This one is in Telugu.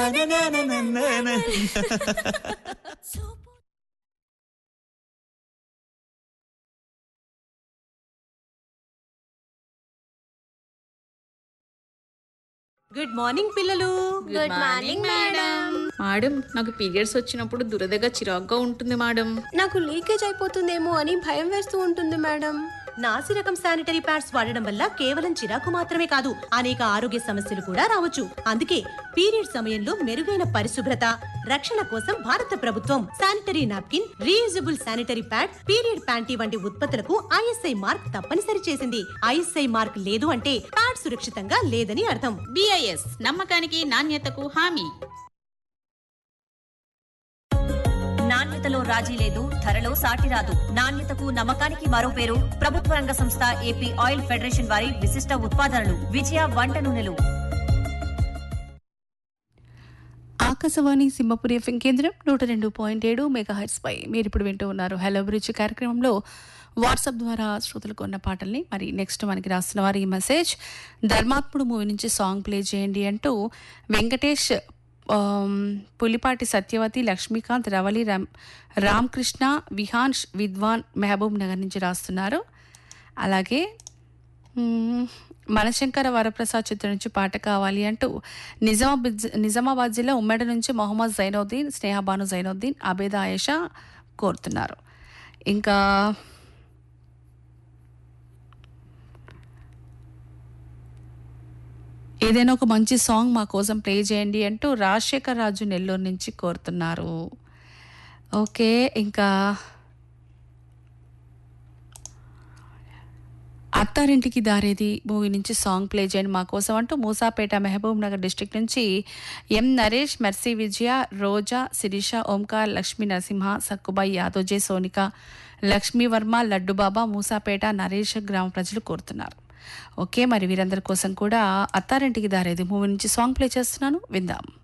గుడ్ మార్నింగ్ పిల్లలు గుడ్ మార్నింగ్ మేడం మేడం నాకు పీరియడ్స్ వచ్చినప్పుడు దురదగా చిరాగ్గా ఉంటుంది మేడం నాకు లీకేజ్ అయిపోతుందేమో అని భయం వేస్తూ ఉంటుంది మేడం నాసి రకం శానిటరీ ప్యాడ్స్ వాడడం వల్ల కేవలం చిరాకు మాత్రమే కాదు అనేక ఆరోగ్య సమస్యలు కూడా రావచ్చు అందుకే పీరియడ్ సమయంలో మెరుగైన పరిశుభ్రత రక్షణ కోసం భారత ప్రభుత్వం sanitary napkin reusable sanitary pad period panty వంటి ఉత్పత్తులకు ఐఎస్ఐ మార్క్ తప్పనిసరి చేసింది ఐఎస్ఐ మార్క్ లేదు అంటే ప్యాడ్ సురక్షితంగా లేదని అర్థం బిఐఎస్ నమ్మకానికి నాణ్యతకు హామీ నాణ్యతలో రాజీ లేదు ధరలో సాటి రాదు నాణ్యతకు నమ్మకానికి మరో పేరు ప్రభుత్వ రంగ సంస్థ ఏపీ ఆయిల్ ఫెడరేషన్ వారి విశిష్ట ఉత్పాదనలు విజయ వంట నూనెలు ఆకాశవాణి సింహపురి ఎఫ్ఎం కేంద్రం నూట రెండు పాయింట్ ఏడు మెగా పై మీరు ఇప్పుడు వింటూ ఉన్నారు హలో బ్రిడ్జ్ కార్యక్రమంలో వాట్సాప్ ద్వారా శ్రోతలకు ఉన్న పాటల్ని మరి నెక్స్ట్ మనకి రాస్తున్న వారి ఈ మెసేజ్ ధర్మాత్ముడు మూవీ నుంచి సాంగ్ ప్లే చేయండి అంటూ వెంకటేష్ ఆమ్, పులిపాటి సత్యవతి లక్ష్మీకాంత్ రవలి రామ్ రామకృష్ణ విహాన్ష్ విద్వాన్ మహబూబ్ నగర్ నుంచి రాస్తున్నారు అలాగే మ్మ్. మనశంకర వరప్రసాద్ చిత్రం నుంచి పాట కావాలి అంటూ నిజామాబాద్ నిజామాబాద్ జిల్లా ఉమ్మడి నుంచి మొహమ్మద్ జైనుద్దీన్ స్నేహబాను జైనుద్దీన్ అబేద ఆయేషా కోరుతున్నారు ఇంకా ఏదైనా ఒక మంచి సాంగ్ మా కోసం ప్లే చేయండి అంటూ రాజశేఖర్ రాజు నెల్లూరు నుంచి కోరుతున్నారు ఓకే ఇంకా అత్తారింటికి దారేది మూవీ నుంచి సాంగ్ ప్లే చేయండి మా కోసం అంటూ మూసాపేట మహబూబ్ నగర్ డిస్టిక్ నుంచి ఎం నరేష్ మెర్సీ విజయ రోజా శిరీష ఓంకార్ లక్ష్మీ నరసింహ సక్కుబాయి యాదోజే సోనిక లక్ష్మీ వర్మ లడ్డుబాబా మూసాపేట నరేష్ గ్రామ ప్రజలు కోరుతున్నారు ఓకే మరి వీరందరి కోసం కూడా అత్తారింటికి దారేది మూవీ నుంచి సాంగ్ ప్లే చేస్తున్నాను విందాం